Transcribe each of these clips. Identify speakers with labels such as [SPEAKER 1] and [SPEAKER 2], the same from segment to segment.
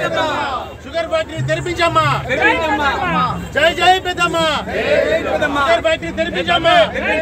[SPEAKER 1] sugar factory తెరిపించమ్మా జై జై పెద్దమ్మ షుగర్ ఫ్యాక్టరీ తెరిపించమ్మా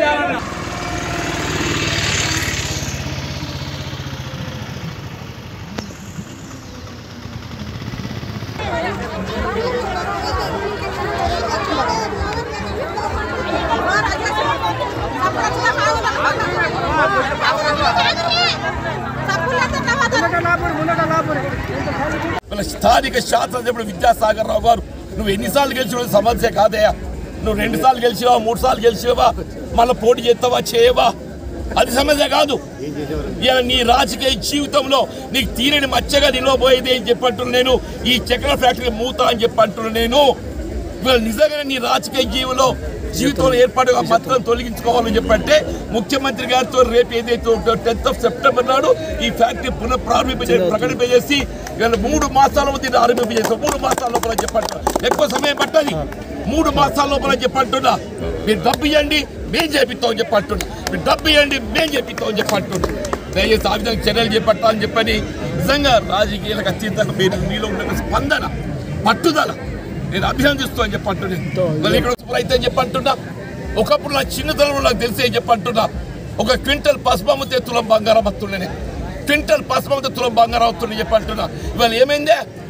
[SPEAKER 2] మన స్థానిక శాస్త్రజ్ఞుడు విద్యాసాగర్ రావు గారు నువ్వు ఎన్నిసార్లు గెలిచిన సమస్య కాదయ్యా నువ్వు రెండు సార్లు గెలిచివా మూడు సార్లు గెలిచివా మళ్ళీ పోటీ చేస్తావా చేయవా అది సమస్య కాదు ఇలా నీ రాజకీయ జీవితంలో నీకు తీరని మచ్చగా నిలవబోయేది అని చెప్పంటున్నా నేను ఈ చక్కెర ఫ్యాక్టరీ మూత అని చెప్పంటున్నా నేను ఇవాళ నిజంగానే నీ రాజకీయ జీవితంలో జీవితంలో ఏర్పాటు ఆ పత్రం తొలగించుకోవాలని చెప్పంటే ముఖ్యమంత్రి గారితో రేపు ఏదైతే ఉంటుందో టెన్త్ ఆఫ్ సెప్టెంబర్ నాడు ఈ ఫ్యాక్టరీ పునః ప్రారంభించే ప్రకటింపజేసి ఇవాళ మూడు మాసాల మధ్య దీన్ని ఆరంభింపజేస్తాం మూడు మాసాల లోపల చెప్పంటున్నా ఎక్కువ సమయం పట్టది మూడు మాసాల లోపల చెప్పంటున్నా మీరు డబ్బు ఇవ్వండి మేం చేపిస్తామని చెప్పంటున్నా మీరు డబ్బు ఇవ్వండి మేం చేపిస్తామని చెప్పంటున్నా దయచేసి ఆ విధంగా చర్యలు చేపట్టాలని చెప్పని నిజంగా రాజకీయాలకు అత్యంతంగా మీరు మీలో ఉన్న స్పందన పట్టుదల నేను అభినందిస్తూ అని చెప్పంటున్నాను మళ్ళీ ఇక్కడ సూపర్ అయితే అని చెప్పంటున్నా ఒకప్పుడు నా చిన్నతనంలో నాకు తెలిసి అని చెప్పంటున్నా ఒక క్వింటల్ పసుపమ్మితే తులం బంగారం వస్తుండే క్వింటల్ పసుపమ్మితే తులం బంగారం వస్తుండే చెప్పంటున్నా ఇవాళ ఏమైందే